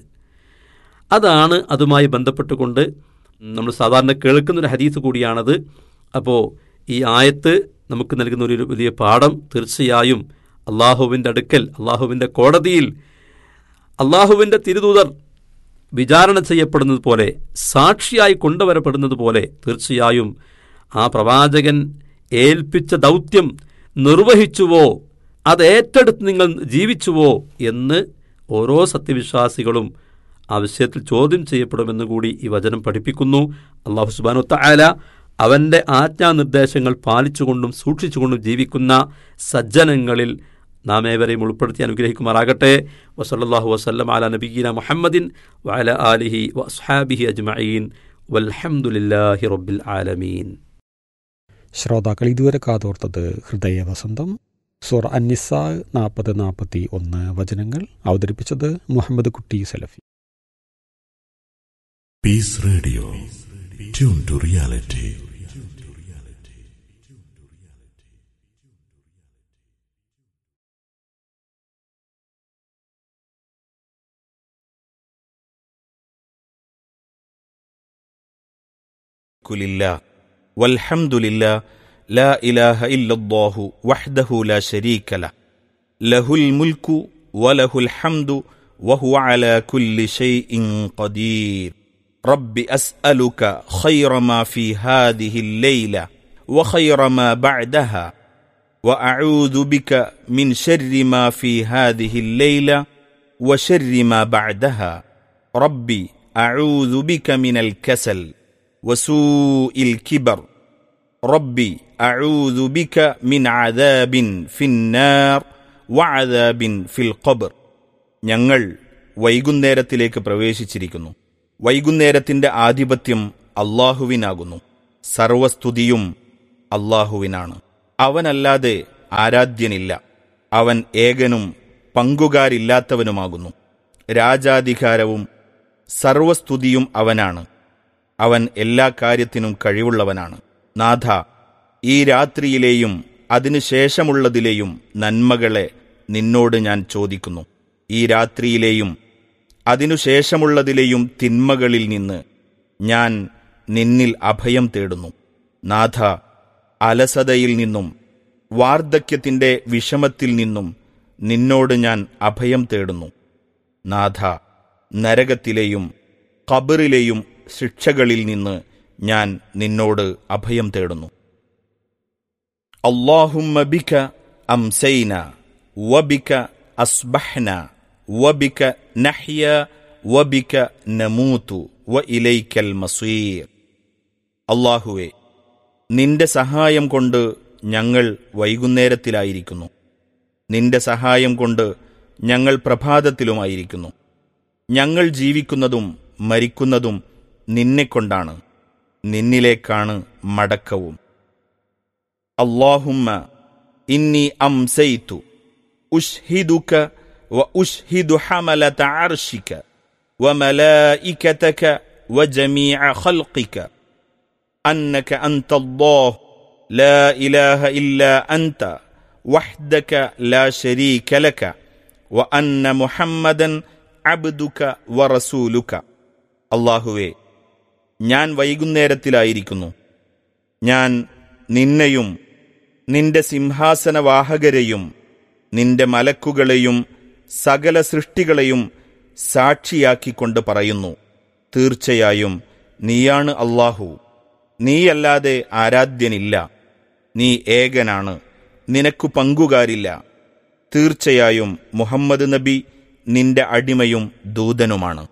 അതാണ് അതുമായി ബന്ധപ്പെട്ടുകൊണ്ട് നമ്മൾ സാധാരണ കേൾക്കുന്നൊരു ഹദീസ് കൂടിയാണത് അപ്പോൾ ഈ ആയത്ത് നമുക്ക് നൽകുന്ന ഒരു വലിയ പാഠം തീർച്ചയായും അള്ളാഹുവിൻ്റെ അടുക്കൽ അള്ളാഹുവിൻ്റെ കോടതിയിൽ അള്ളാഹുവിൻ്റെ തിരുദൂതർ വിചാരണ ചെയ്യപ്പെടുന്നത് പോലെ സാക്ഷിയായി കൊണ്ടുവരപ്പെടുന്നത് പോലെ തീർച്ചയായും ആ പ്രവാചകൻ ഏൽപ്പിച്ച ദൗത്യം നിർവഹിച്ചുവോ അത് ഏറ്റെടുത്ത് നിങ്ങൾ ജീവിച്ചുവോ എന്ന് ഓരോ സത്യവിശ്വാസികളും ആ വിഷയത്തിൽ ചോദ്യം ചെയ്യപ്പെടുമെന്ന് കൂടി ഈ വചനം പഠിപ്പിക്കുന്നു അള്ളാഹു സുബാനു തായാല അവൻ്റെ ആജ്ഞാനിർദ്ദേശങ്ങൾ പാലിച്ചുകൊണ്ടും സൂക്ഷിച്ചുകൊണ്ടും ജീവിക്കുന്ന സജ്ജനങ്ങളിൽ നാം ഏവരെയും ഉൾപ്പെടുത്തി അനുഗ്രഹിക്കുമാറാകട്ടെ വസല്ലാഹു വസ്ലം അല നബീന മുഹമ്മദിൻ വഅല ആലിഹി വസ്ഹാബിഹി അജ്മഈൻ വൽഹംദുലില്ലാഹി റബ്ബിൽ ആലമീൻ ശ്രോതാക്കൾ ഇതുവരെ കാതോർത്തത് ഹൃദയവസന്തം സുർ അന്നിസ നാൽപ്പത് നാൽപ്പത്തി ഒന്ന് വചനങ്ങൾ അവതരിപ്പിച്ചത് മുഹമ്മദ് കുട്ടി സലഫി Peace Radio. Tune to reality. കുലില്ല വൽഹംദുലില്ല لا إله إلا الله وحده لا شريك له له الملك وله الحمد وهو على كل شيء قدير رب أسألك خير ما في هذه الليلة وخير ما بعدها وأعوذ بك من شر ما في هذه الليلة وشر ما بعدها ربي أعوذ بك من الكسل وسوء الكبر ربي أعوذ بك من عذاب في النار وعذاب في القبر ഞങ്ങൾ വൈകുന്നേരത്തിലേക്ക് പ്രവേശിച്ചിരിക്കുന്നു വൈകുന്നേരത്തിന്റെ ആധിപത്യം അള്ളാഹുവിനാകുന്നു സർവസ്തുതിയും അള്ളാഹുവിനാണ് അവനല്ലാതെ ആരാധ്യനില്ല അവൻ ഏകനും പങ്കുകാരില്ലാത്തവനുമാകുന്നു രാജാധികാരവും സർവസ്തുതിയും അവനാണ് അവൻ എല്ലാ കാര്യത്തിനും കഴിവുള്ളവനാണ് നാഥ ഈ രാത്രിയിലെയും അതിനുശേഷമുള്ളതിലെയും നന്മകളെ നിന്നോട് ഞാൻ ചോദിക്കുന്നു ഈ രാത്രിയിലെയും അതിനുശേഷമുള്ളതിലെയും തിന്മകളിൽ നിന്ന് ഞാൻ നിന്നിൽ അഭയം തേടുന്നു നാഥ അലസതയിൽ നിന്നും വാർദ്ധക്യത്തിന്റെ വിഷമത്തിൽ നിന്നും നിന്നോട് ഞാൻ അഭയം തേടുന്നു നാഥ നരകത്തിലെയും കബറിലെയും ശിക്ഷകളിൽ നിന്ന് ഞാൻ നിന്നോട് അഭയം തേടുന്നു അള്ളാഹുമ്മ ബിക അംസൈന വബിക അസ്ബഹ്ന വബിക നഹ്യ വബിക നമൂതു വ ഇലൈക്കൽ മസീർ അള്ളാഹുവെ നിന്റെ സഹായം കൊണ്ട് ഞങ്ങൾ വൈകുന്നേരത്തിലായിരിക്കുന്നു നിന്റെ സഹായം കൊണ്ട് ഞങ്ങൾ പ്രഭാതത്തിലുമായിരിക്കുന്നു ഞങ്ങൾ ജീവിക്കുന്നതും മരിക്കുന്നതും നിന്നെക്കൊണ്ടാണ് നിന്നിലേക്കാണ് മടക്കവും അള്ളാഹുമ്മ ഇന്നി അംസൈത്തു ഉഷ്ഹിദുക വ ഉഷ്ഹിദു ഹമലത അർഷിക وملائكتك وجميع خلقك أنك أنت الله لا إله إلا أنت وحدك لا شريك لك وأن محمدا عبدك ورسولك അള്ളാഹുവേ ഞാൻ വൈകുന്നേരത്തിലായിരിക്കുന്നു ഞാൻ നിന്നെയും നിന്റെ സിംഹാസനവാഹകരെയും നിന്റെ മലക്കുകളെയും സകല സൃഷ്ടികളെയും സാക്ഷിയാക്കിക്കൊണ്ട് പറയുന്നു തീർച്ചയായും നീയാണ് അള്ളാഹു നീയല്ലാതെ ആരാധ്യനില്ല നീ ഏകനാണ് നിനക്കു പങ്കുകാരില്ല തീർച്ചയായും മുഹമ്മദ് നബി നിന്റെ അടിമയും ദൂതനുമാണ്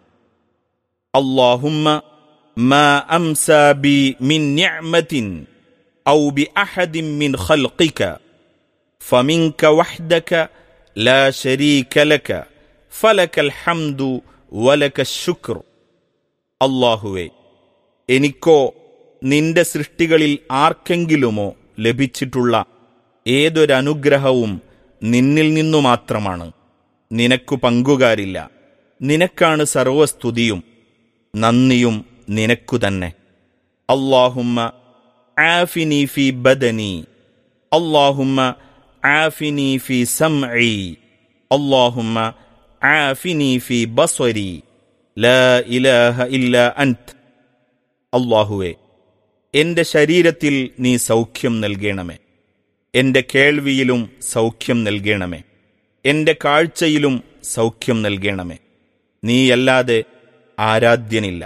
اللهم ما امسى بي من نعمه او باحد من خلقك فمنك وحدك لا شريك لك فلك الحمد ولك الشكر അള്ളാഹുവെ എനിക്കോ നിന്റെ സൃഷ്ടികളിൽ ആർക്കെങ്കിലുമോ ലഭിച്ചിട്ടുള്ള ഏതൊരനുഗ്രഹവും നിന്നിൽ നിന്നു മാത്രമാണ് നിനക്കു പങ്കുകാരില്ല നിനക്കാണ് സർവസ്തുതിയും നന്ദിയും നിനക്കു തന്നെ അള്ളാഹുമ്മ ആഫിനി ഫി ബദനി അള്ളാഹുമ്മ ആഫിനി ഫി സംഇ അള്ളാഹുമ്മ ആഫിനി ഫി ബസ്വരി ലാ ഇലാഹ ഇല്ല അൻത് അള്ളാഹുവെ എന്റെ ശരീരത്തിൽ നീ സൗഖ്യം നൽകണമേ എന്റെ കേൾവിയിലും സൗഖ്യം നൽകണമേ എന്റെ കാഴ്ചയിലും സൗഖ്യം നൽകണമേ നീയല്ലാതെ ആരാധ്യനില്ല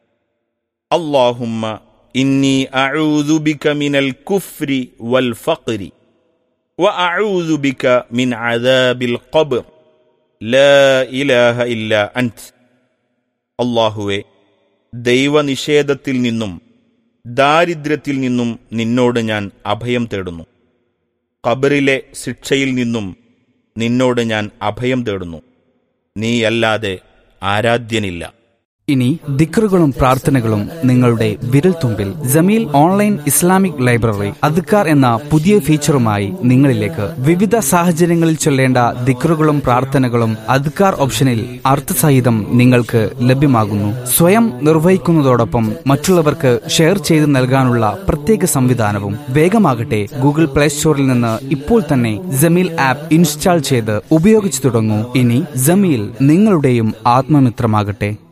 അള്ളാഹുമ്മ ഇന്നി അഊദുബിക മിനൽ കുഫ്രി വൽ ഫഖ്രി وأعوذ بك من عذاب القبر لا إله إلا أنت അള്ളാഹുവെ ദൈവനിഷേധത്തിൽ നിന്നും ദാരിദ്ര്യത്തിൽ നിന്നും നിന്നോട് ഞാൻ അഭയം തേടുന്നു കബറിലെ ശിക്ഷയിൽ നിന്നും നിന്നോട് ഞാൻ അഭയം തേടുന്നു നീയല്ലാതെ ആരാധ്യനില്ല ഇനി ദിക്റുകളും പ്രാർത്ഥനകളും നിങ്ങളുടെ വിരൽത്തുമ്പിൽ ജമീൽ ഓൺലൈൻ ഇസ്ലാമിക് ലൈബ്രറി അദ്ക്കാർ എന്ന പുതിയ ഫീച്ചറുമായി നിങ്ങളിലേക്ക് വിവിധ സാഹചര്യങ്ങളിൽ ചൊല്ലേണ്ട ദിക്റുകളും പ്രാർത്ഥനകളും അദ്ക്കാർ ഓപ്ഷനിൽ അർത്ഥസഹിതം നിങ്ങൾക്ക് ലഭ്യമാകുന്നു സ്വയം നിർവഹിക്കുന്നതോടൊപ്പം മറ്റുള്ളവർക്ക് ഷെയർ ചെയ്ത് നൽകാനുള്ള പ്രത്യേക സംവിധാനവും വേഗമാകട്ടെ ഗൂഗിൾ പ്ലേ സ്റ്റോറിൽ നിന്ന് ഇപ്പോൾ തന്നെ ജമീൽ ആപ്പ് ഇൻസ്റ്റാൾ ചെയ്ത് ഉപയോഗിച്ചു തുടങ്ങൂ ഇനി ജമീൽ നിങ്ങളുടെയും ആത്മമിത്രമാകട്ടെ